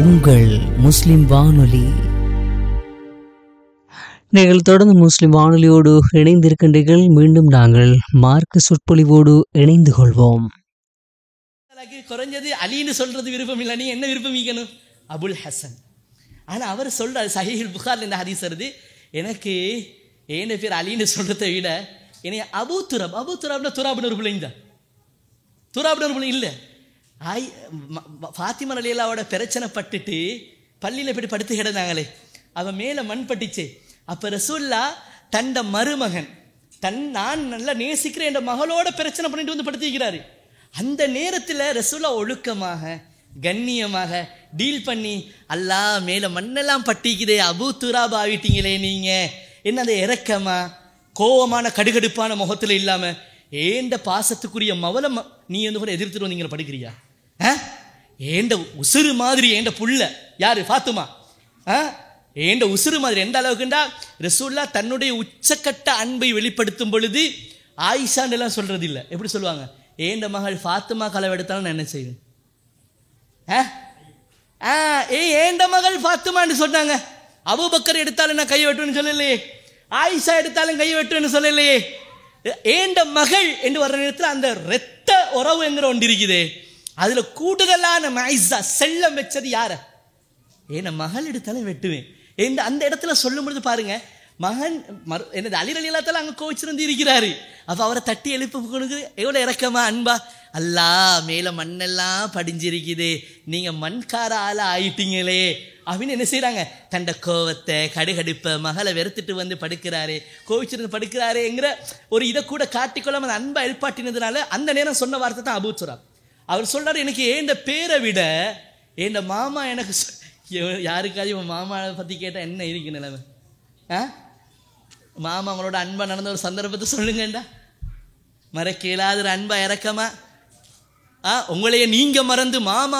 உங்கள் முஸ்லிம் வானொலி நீங்கள் தொடர்ந்து முஸ்லிம் வானொலியோடு இணைந்திருக்கின்றீர்கள் மீண்டும் நாங்கள் மார்க்க சொற்பொழிவோடு இணைந்து கொள்வோம் எனக்கு குறைஞ்சது அலின்னு சொல்றது விருப்பம் இல்லை நீ என்ன விருப்பம் வைக்கணும் அபுல் ஹசன் ஆனா அவர் சொல்றாரு சஹீஹுல் புகார்ல இந்த ஹதீஸ் வருது எனக்கு ஏன பேர் அலின்னு சொல்றதை விட என்னை அபு துராப் அபு துராப்னா துராப்னு ஒரு பிள்ளைங்க தான் துராப்னு ஒரு பிள்ளை இல்லை ஆய் ம- ம- ஃபாத்திமா அலியல்லாவோட பிரச்சனை பட்டுட்டு பள்ளியில் போய் படுத்து கிடந்தாங்களே அவன் மேலே மண் பட்டுச்சு அப்போ ரசூல்லா தண்ட மருமகன் தன் நான் நல்லா நேசிக்கிற என் மகளோட பிரச்சனை பண்ணிட்டு வந்து படுத்திக்கிறாரு அந்த நேரத்தில் ரசூல்லா ஒழுக்கமாக கண்ணியமாக டீல் பண்ணி அல்லாஹ் மேலே மண்ணெல்லாம் பட்டிக்குதே அபு துராபா ஆகிட்டீங்களே நீங்கள் என்ன அந்த இறக்கமா கோவமான கடுகடுப்பான முகத்தில் இல்லாமல் ஏண்ட பாசத்துக்குரிய மவல ம- நீ வந்து கூட எதிர்த்துட்டு வந்தீங்க படிக்கிறியா ஆ? ஏண்ட உசுறு மாதிரி ஏண்ட புள்ள யாரு ஃபாத்துமா ஆ? ஏண்ட உசுறு மாதிரி எந்த அளவுக்குண்டா ரசூல்லா தன்னுடைய உச்சக்கட்ட அன்பை வெளிப்படுத்தும் பொழுது ஆயிஷான்னு எல்லாம் சொல்றது இல்ல எப்படி சொல்லுவாங்க ஏண்ட மகள் ஃபாத்துமா களவெடுத்தாலும் நான் என்ன செய்வேன் ஆ? ஆ, ஏய் ஏண்ட மகள் ஃபாத்துமான்னு சொன்னாங்க அபூபக்கர் எடுத்தாலும் நான் கை வெட்டுவேன்னு சொல்லலையே ஆயிஷா எடுத்தாலும் கை வெட்டுவேன்னு சொல்லலையே ஏண்ட மகள் என்று வர்ற நேரத்தில் அந்த இரத்த உறவு என்கிற ஒன்று இருக்குதே அதுல கூடுதலான மைசா செல்லம் வச்சது யார ஏன்னா மகள் எடுத்தாலும் வெட்டுவேன் இந்த அந்த இடத்துல சொல்லும் பொழுது பாருங்க மகன் மறு என்னது அலி அலி எல்லாத்தாலும் அங்கே கோவிச்சிருந்து இருக்கிறாரு அப்போ அவரை தட்டி எழுப்பி கொடுக்குது எவ்வளோ இறக்கமா அன்பா அல்லா மேலே மண்ணெல்லாம் படிஞ்சிருக்குது நீங்கள் மண்கார ஆளா ஆயிட்டீங்களே அப்படின்னு என்ன செய்கிறாங்க தண்ட கோவத்தை கடுகடுப்பை மகளை வெறுத்துட்டு வந்து படுக்கிறாரு கோவிச்சிருந்து படுக்கிறாருங்கிற ஒரு இதை கூட காட்டிக்கொள்ளாம அந்த அன்பை எழுப்பாட்டினதுனால அந்த நேரம் சொன்ன வார்த்தை தான் அபூச்சுரா அவர் சொல்றாரு எனக்கு ஏண்ட பேரை விட ஏண்ட மாமா எனக்கு சொ- எவ- யாருக்காவது இவன் மாமாவை பற்றி கேட்டால் என்ன இருக்கு நிலைமை ஆ மாமா அவங்களோட அன்பா நடந்த ஒரு சந்தர்ப்பத்தை சொல்லுங்கண்டா மறக்க இயலாத ஒரு அன்பா இறக்கமா ஆ உங்களையே நீங்க மறந்து மாமா